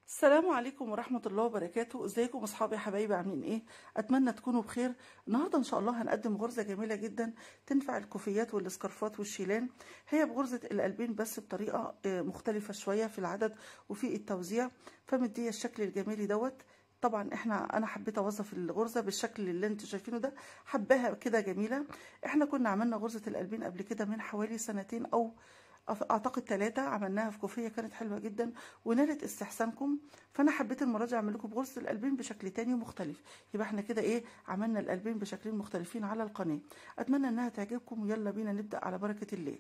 السلام عليكم ورحمة الله وبركاته ازيكم اصحابي يا حبايبي عاملين ايه اتمنى تكونوا بخير النهاردة ان شاء الله هنقدم غرزة جميلة جدا تنفع الكوفيات والسكارفات والشيلان هي بغرزة القلبين بس بطريقة آه، مختلفة شوية في العدد وفي التوزيع فمدية الشكل الجمالي دوت طبعا احنا انا حبيت اوظف الغرزه بالشكل اللي انتوا شايفينه ده حباها كده جميله احنا كنا عملنا غرزه القلبين قبل كده من حوالي سنتين او اعتقد ثلاثة عملناها في كوفية كانت حلوة جدا ونالت استحسانكم فانا حبيت المرة دي اعمل لكم بغرزة القلبين بشكل تاني ومختلف يبقى احنا كده ايه عملنا القلبين بشكلين مختلفين على القناة اتمنى انها تعجبكم ويلا بينا نبدأ على بركة الله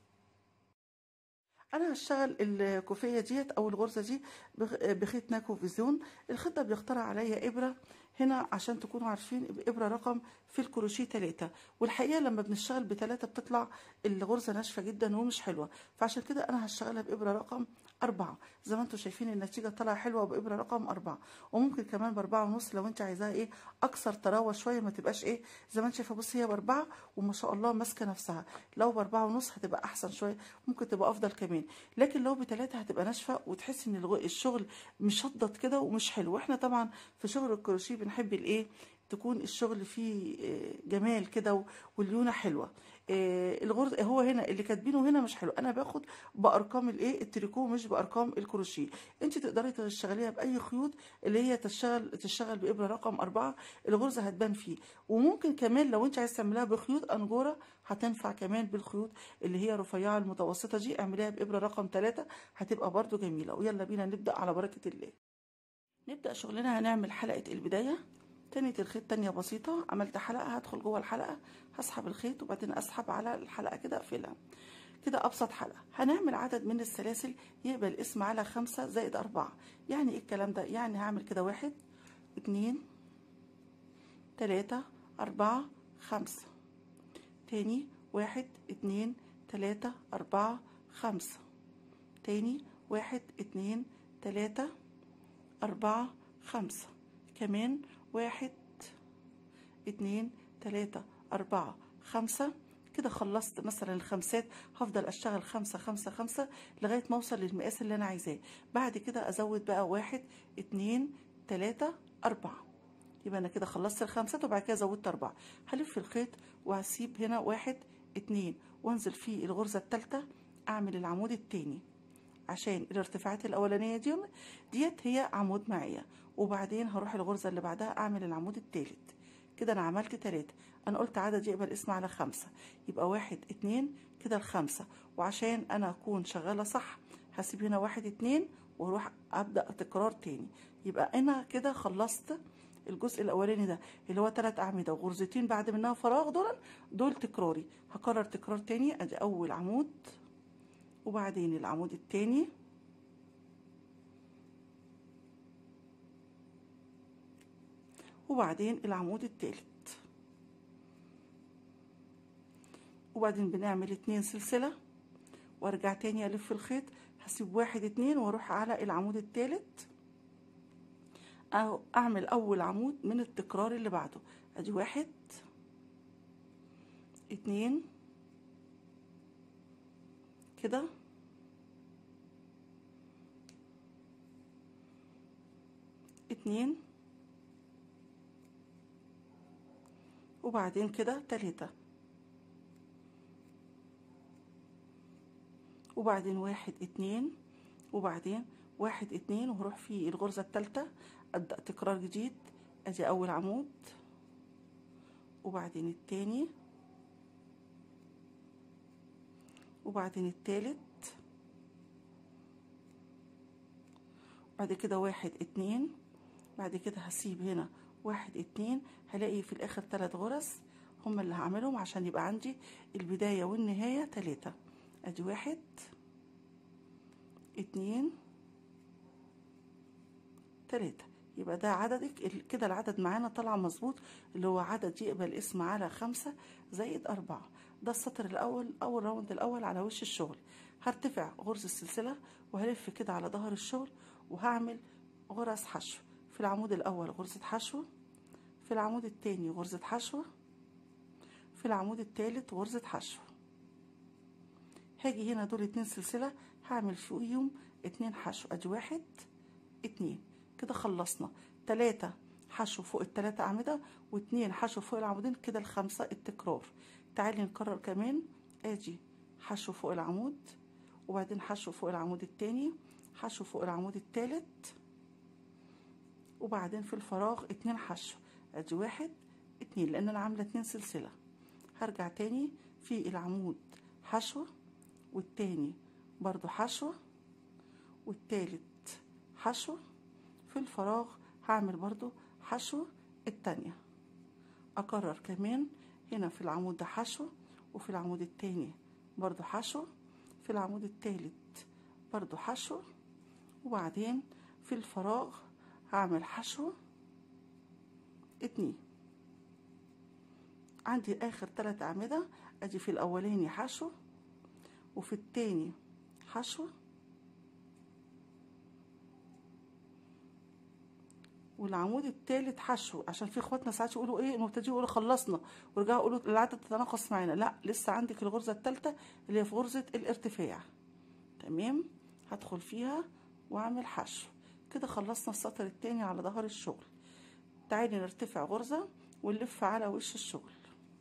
انا هشتغل الكوفيه ديت او الغرزه دي بخيط ناكو فيزيون الخيط ده بيخترع عليا ابره هنا عشان تكونوا عارفين ابره رقم في الكروشيه 3 والحقيقه لما بنشتغل بثلاثه بتطلع الغرزه ناشفه جدا ومش حلوه فعشان كده انا هشتغلها بابره رقم أربعة زي ما انتم شايفين النتيجة طالعة حلوة بإبرة رقم أربعة وممكن كمان بأربعة ونص لو انت عايزاها ايه أكثر طراوة شوية ما تبقاش ايه زي ما انت شايفة بصي هي بأربعة وما شاء الله ماسكة نفسها لو بأربعة ونص هتبقى أحسن شوية ممكن تبقى أفضل كمان لكن لو بتلاتة هتبقى ناشفة وتحس إن الشغل مشدد كده ومش حلو واحنا طبعا في شغل الكروشيه بنحب الايه تكون الشغل فيه جمال كده والليونه حلوه الغرز هو هنا اللي كاتبينه هنا مش حلو انا باخد بارقام الايه التريكو مش بارقام الكروشيه انت تقدري تشتغليها باي خيوط اللي هي تشتغل تشتغل بابره رقم أربعة الغرزه هتبان فيه وممكن كمان لو انت عايز تعمليها بخيوط انجوره هتنفع كمان بالخيوط اللي هي رفيعه المتوسطه دي اعمليها بابره رقم ثلاثة هتبقى برده جميله ويلا بينا نبدا على بركه الله نبدا شغلنا هنعمل حلقه البدايه تانية الخيط تانية بسيطة عملت حلقة هدخل جوه الحلقة هسحب الخيط وبعدين اسحب على الحلقة كده اقفلها كده ابسط حلقة هنعمل عدد من السلاسل يقبل اسم على خمسة زائد اربعة يعني ايه الكلام ده يعني هعمل كده واحد اتنين تلاتة اربعة خمسة تاني واحد اتنين تلاتة اربعة خمسة تاني واحد اتنين تلاتة أربعة خمسة كمان واحد اتنين تلاتة أربعة خمسة كده خلصت مثلا الخمسات هفضل اشتغل خمسة خمسة خمسة لغاية ما اوصل للمقاس اللي انا عايزاه بعد كده ازود بقى واحد اتنين تلاتة اربعة يبقى انا كده خلصت الخمسات وبعد كده زودت اربعة هلف الخيط وهسيب هنا واحد اتنين وانزل في الغرزة التالتة اعمل العمود التاني عشان الارتفاعات الاولانيه دي ديت هي عمود معايا وبعدين هروح الغرزه اللي بعدها اعمل العمود التالت كده انا عملت تلاتة انا قلت عدد يقبل اسم على خمسة يبقى واحد اتنين كده الخمسة وعشان انا اكون شغالة صح هسيب هنا واحد اتنين واروح ابدأ تكرار تاني يبقى انا كده خلصت الجزء الاولاني ده اللي هو تلات اعمدة وغرزتين بعد منها فراغ دول دول تكراري هكرر تكرار تاني ادي اول عمود وبعدين العمود التاني وبعدين العمود التالت وبعدين بنعمل اتنين سلسلة وارجع تاني الف الخيط هسيب واحد اتنين واروح على العمود التالت او اعمل اول عمود من التكرار اللي بعده ادي واحد اتنين كده اتنين وبعدين كده تلاتة وبعدين واحد اتنين وبعدين واحد اتنين وهروح في الغرزة التالتة ابدأ تكرار جديد ادي اول عمود وبعدين التاني وبعدين التالت بعد كده واحد اتنين بعد كده هسيب هنا واحد اتنين هلاقي في الاخر تلات غرز هما اللي هعملهم عشان يبقى عندي البداية والنهاية تلاتة ادي واحد اتنين تلاتة يبقى ده عددك كده العدد معانا طالع مظبوط اللي هو عدد يقبل اسم على خمسة زائد أربعة ده السطر الأول أو الراوند الأول على وش الشغل هرتفع غرز السلسلة وهلف كده على ظهر الشغل وهعمل غرز حشو في العمود الأول غرزة حشو في العمود التاني غرزة حشو في العمود التالت غرزة حشو هاجي هنا دول اتنين سلسلة هعمل فوقيهم اتنين حشو ادي واحد اتنين كده خلصنا تلاتة حشو فوق التلاتة أعمدة واتنين حشو فوق العمودين كده الخمسة التكرار تعالي نكرر كمان ادي حشو فوق العمود وبعدين حشو فوق العمود التاني حشو فوق العمود التالت وبعدين في الفراغ اتنين حشو ادي واحد اتنين لان انا عامله اتنين سلسله هرجع تاني في العمود حشو والتاني برضو حشو والتالت حشو في الفراغ هعمل برضو حشو التانية اكرر كمان هنا في العمود ده حشو وفي العمود التاني برضو حشو في العمود التالت برضو حشو وبعدين في الفراغ هعمل حشو اتنين عندي اخر تلات اعمدة ادي في الاولاني حشو وفي التاني حشو والعمود التالت حشو عشان في اخواتنا ساعات يقولوا ايه المبتدئين يقولوا خلصنا ويرجعوا يقولوا العدد تتناقص معانا لا لسه عندك الغرزه الثالثه اللي هي في غرزه الارتفاع تمام هدخل فيها واعمل حشو كده خلصنا السطر التاني على ظهر الشغل تعالي نرتفع غرزه ونلف على وش الشغل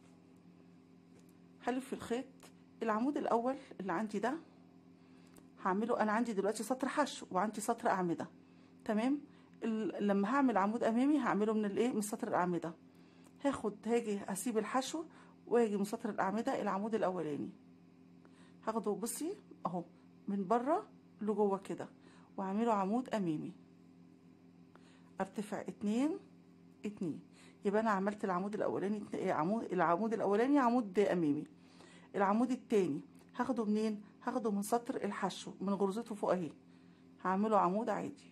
هلف الخيط العمود الاول اللي عندي ده هعمله انا عندي دلوقتي سطر حشو وعندي سطر اعمده تمام ال- لما هعمل عمود امامي هعمله من الايه من سطر الاعمده هاخد هاجي اسيب الحشو واجي من سطر الاعمده العمود الاولاني هاخده بصي اهو من بره لجوه كده واعمله عمود امامي ارتفع اتنين اتنين يبقى انا عملت العمود الاولاني اتن- إيه، عمود العمود الاولاني عمود امامي العمود التاني هاخده منين هاخده من سطر الحشو من غرزته فوق اهي هعمله عمود عادي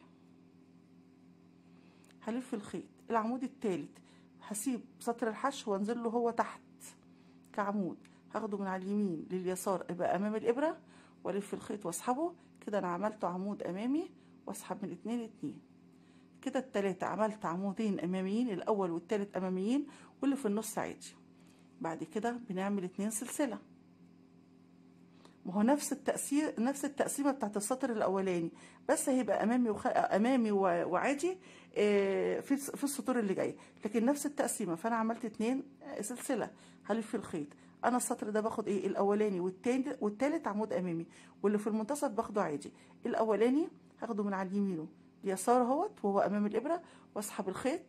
هلف الخيط العمود التالت هسيب سطر الحشو وانزل له هو تحت كعمود هاخده من على اليمين لليسار يبقى امام الابره والف الخيط واسحبه كده انا عملت عمود امامي واسحب من اتنين اتنين كده التلاتة عملت عمودين اماميين الاول والتالت اماميين واللي في النص عادي بعد كده بنعمل اتنين سلسله ما هو نفس التأثير نفس التقسيمة بتاعت السطر الأولاني بس هيبقى أمامي وخ... أمامي و... وعادي آه، في في السطور اللي جاية لكن نفس التقسيمة فأنا عملت اتنين آه، سلسلة هلف الخيط أنا السطر ده باخد إيه الأولاني والتاني والتالت عمود أمامي واللي في المنتصف باخده عادي الأولاني هاخده من على اليمين اليسار اهوت وهو أمام الإبرة وأسحب الخيط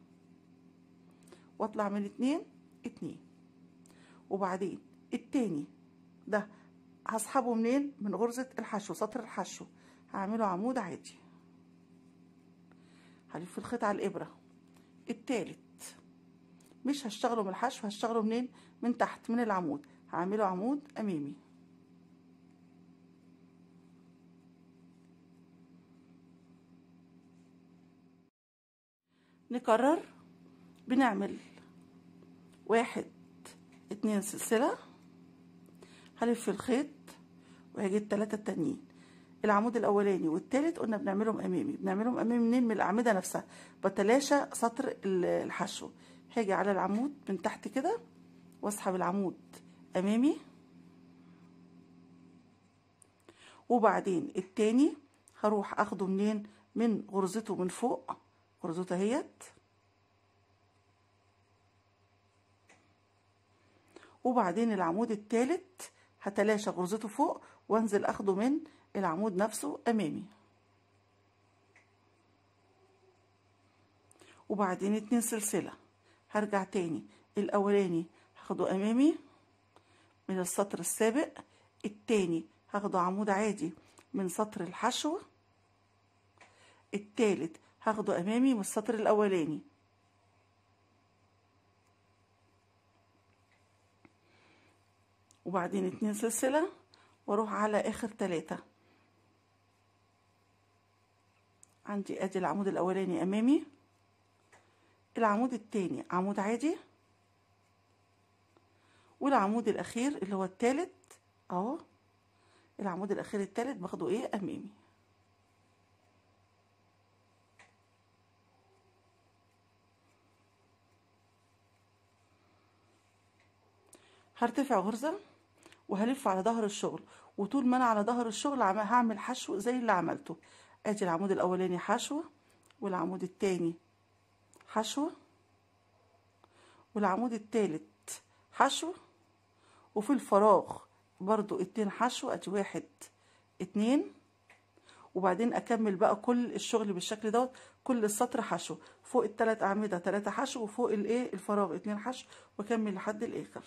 وأطلع من اتنين اتنين وبعدين التاني ده هسحبه منين من غرزة الحشو سطر الحشو هعمله عمود عادي هلف الخيط على الإبرة التالت مش هشتغله من الحشو هشتغله منين من تحت من العمود هعمله عمود أمامي نكرر بنعمل واحد اتنين سلسله هلف الخيط وهاجي التلاتة التانيين العمود الاولاني والتالت قلنا بنعملهم امامي بنعملهم امامي منين من الاعمده نفسها بتلاشى سطر ال- الحشو هاجي على العمود من تحت كده واسحب العمود امامي وبعدين التاني هروح اخده منين من غرزته من فوق غرزته اهيت وبعدين العمود التالت هتلاشى غرزته فوق وانزل اخده من العمود نفسه امامي وبعدين اتنين سلسلة هرجع تاني الاولاني هاخده امامي من السطر السابق التاني هاخده عمود عادي من سطر الحشو التالت هاخده امامي من السطر الاولاني وبعدين اتنين سلسلة واروح على اخر تلاتة عندي ادي العمود الاولاني امامي العمود التاني عمود عادي والعمود الاخير اللي هو التالت اهو العمود الاخير التالت باخده ايه امامي هرتفع غرزة وهلف على ظهر الشغل وطول ما انا على ظهر الشغل عم- هعمل حشو زي اللي عملته ادي العمود الاولاني حشو والعمود التاني حشو والعمود التالت حشو وفي الفراغ برضو اتنين حشو ادي واحد اتنين وبعدين اكمل بقى كل الشغل بالشكل دوت كل السطر حشو فوق التلات اعمده تلاتة حشو وفوق الايه الفراغ اتنين حشو واكمل لحد الاخر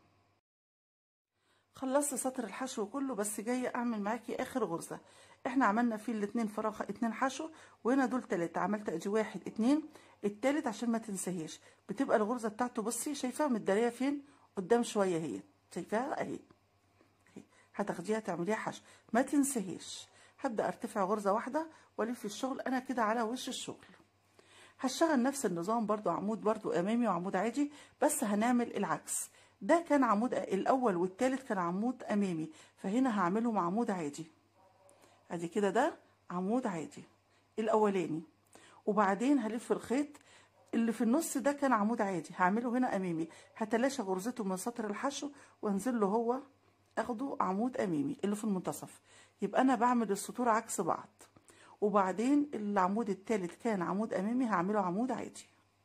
خلصت سطر الحشو كله بس جايه اعمل معاكي اخر غرزه احنا عملنا فيه الاتنين فراغ اتنين حشو وهنا دول تلاتة عملت ادي واحد اتنين التالت عشان ما تنساهيش بتبقى الغرزه بتاعته بصي شايفاها متداريه فين قدام شويه هي شايفاها اهي اهي هتاخديها تعمليها حشو ما تنساهيش هبدا ارتفع غرزه واحده والف الشغل انا كده على وش الشغل هشتغل نفس النظام برضو عمود برضو امامي وعمود عادي بس هنعمل العكس ده كان عمود الاول والتالت كان عمود امامي فهنا هعملهم عمود عادي ادي كده ده عمود عادي الاولاني وبعدين هلف الخيط اللي في النص ده كان عمود عادي هعمله هنا امامي هتلاشى غرزته من سطر الحشو وانزل له هو اخده عمود امامي اللي في المنتصف يبقى انا بعمل السطور عكس بعض وبعدين العمود التالت كان عمود امامي هعمله عمود عادي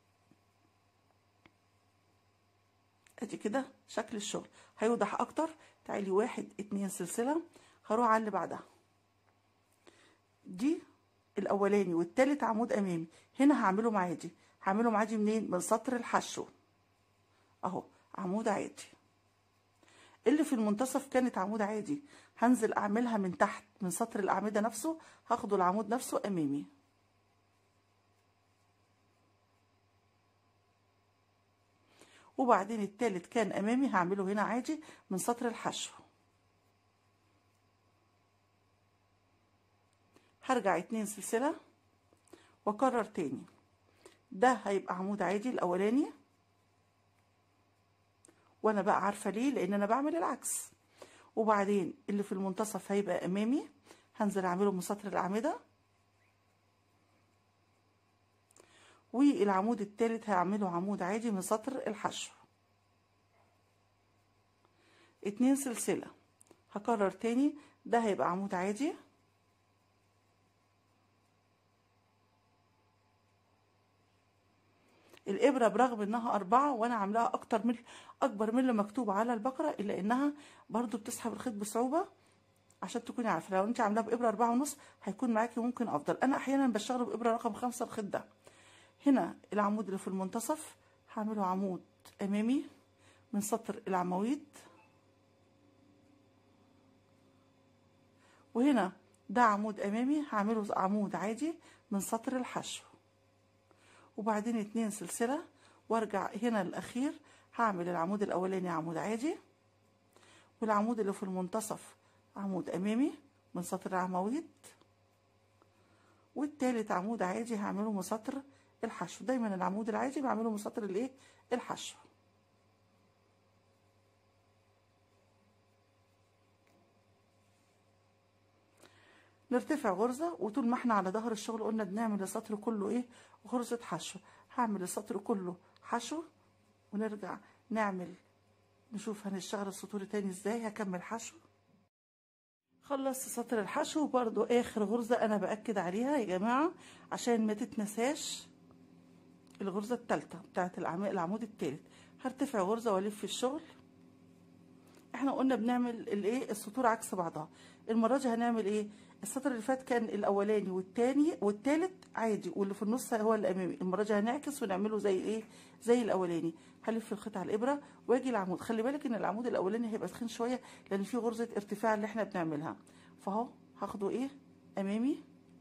ادي كده شكل الشغل هيوضح اكتر تعالي واحد اتنين سلسلة هروح على اللي بعدها دي الاولاني والتالت عمود امامي هنا هعمله عادي هعمله عادي منين من سطر الحشو اهو عمود عادي اللي في المنتصف كانت عمود عادي هنزل اعملها من تحت من سطر الاعمده نفسه هاخده العمود نفسه امامي وبعدين التالت كان امامي هعمله هنا عادي من سطر الحشو هرجع اتنين سلسله واكرر تاني ده هيبقى عمود عادي الاولاني وانا بقى عارفه ليه لان انا بعمل العكس وبعدين اللي في المنتصف هيبقى امامي هنزل اعمله من سطر الاعمده والعمود التالت هعمله عمود عادي من سطر الحشو اتنين سلسله هكرر تاني ده هيبقى عمود عادي الابره برغم انها اربعه وانا عاملاها اكتر من اكبر من اللي مكتوب على البقره الا انها برضو بتسحب الخيط بصعوبه عشان تكوني عارفه لو انت عاملاها بابره اربعه ونص هيكون معاكي ممكن افضل انا احيانا بشتغل بابره رقم خمسة الخيط ده هنا العمود اللي في المنتصف هعمله عمود امامي من سطر العواميد وهنا ده عمود امامي هعمله عمود عادي من سطر الحشو وبعدين اتنين سلسلة وارجع هنا الاخير هعمل العمود الاولاني عمود عادي والعمود اللي في المنتصف عمود امامي من سطر العواميد والتالت عمود عادي هعمله من سطر الحشو دايما العمود العادي بعمله من سطر الايه الحشو نرتفع غرزة وطول ما احنا على ظهر الشغل قلنا بنعمل السطر كله ايه غرزة حشو هعمل السطر كله حشو ونرجع نعمل نشوف هنشتغل السطور تاني ازاي هكمل حشو خلصت سطر الحشو برضو اخر غرزة انا باكد عليها يا جماعة عشان ما تتنساش الغرزة التالتة بتاعت العمود التالت هرتفع غرزة والف الشغل احنا قلنا بنعمل الايه السطور عكس بعضها المرة دي هنعمل ايه السطر اللي فات كان الاولاني والتاني والتالت عادي واللي في النص هو الامامي المرة دي هنعكس ونعمله زي ايه زي الاولاني هلف الخيط على الابرة واجي العمود خلي بالك ان العمود الاولاني هيبقى تخين شوية لان فيه غرزة ارتفاع اللي احنا بنعملها فاهو هاخده ايه امامي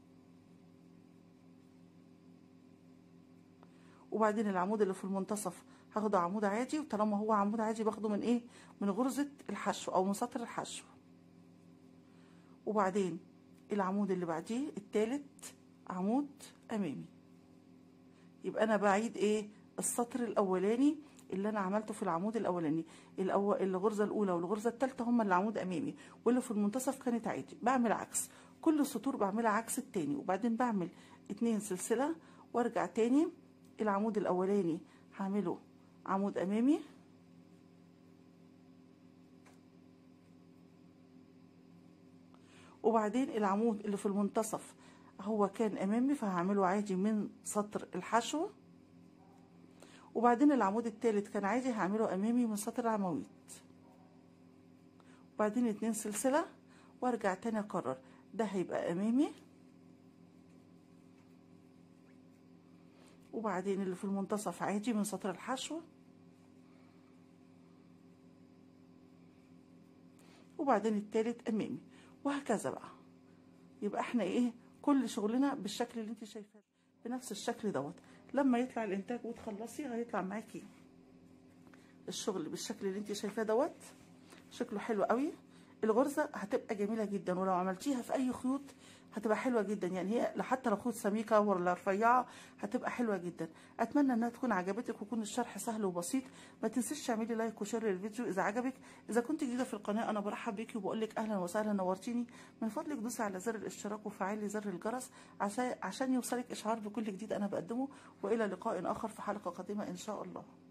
وبعدين العمود اللي في المنتصف هاخده عمود عادي وطالما هو عمود عادي باخده من ايه من غرزة الحشو او من سطر الحشو وبعدين العمود اللي بعديه التالت عمود امامي يبقى انا بعيد ايه السطر الاولاني اللي انا عملته في العمود الاولاني الأول الغرزه الاولى والغرزه الثالثه هما اللي عمود امامي واللي في المنتصف كانت عادي بعمل عكس كل سطور بعملها عكس التاني وبعدين بعمل اتنين سلسله وارجع تاني العمود الاولاني هعمله عمود امامي وبعدين العمود اللي في المنتصف هو كان امامي فهعمله عادي من سطر الحشو وبعدين العمود التالت كان عادي هعمله امامي من سطر العواميد وبعدين اتنين سلسلة وارجع تاني اكرر ده هيبقى امامي وبعدين اللي في المنتصف عادي من سطر الحشو وبعدين التالت امامي وهكذا بقى يبقى احنا ايه كل شغلنا بالشكل اللي انت شايفاه بنفس الشكل دوت لما يطلع الانتاج وتخلصي هيطلع معاكي الشغل بالشكل اللي انت شايفاه دوت شكله حلو قوي الغرزه هتبقى جميله جدا ولو عملتيها في اي خيوط هتبقى حلوه جدا يعني هي حتى لو خيوط سميكه ولا رفيعه هتبقى حلوه جدا اتمنى انها تكون عجبتك ويكون الشرح سهل وبسيط ما تنسيش تعملي لايك وشير للفيديو اذا عجبك اذا كنت جديده في القناه انا برحب بيكي وبقول لك اهلا وسهلا نورتيني من فضلك دوسي على زر الاشتراك وفعلي زر الجرس عشان عشان يوصلك اشعار بكل جديد انا بقدمه والى لقاء اخر في حلقه قادمه ان شاء الله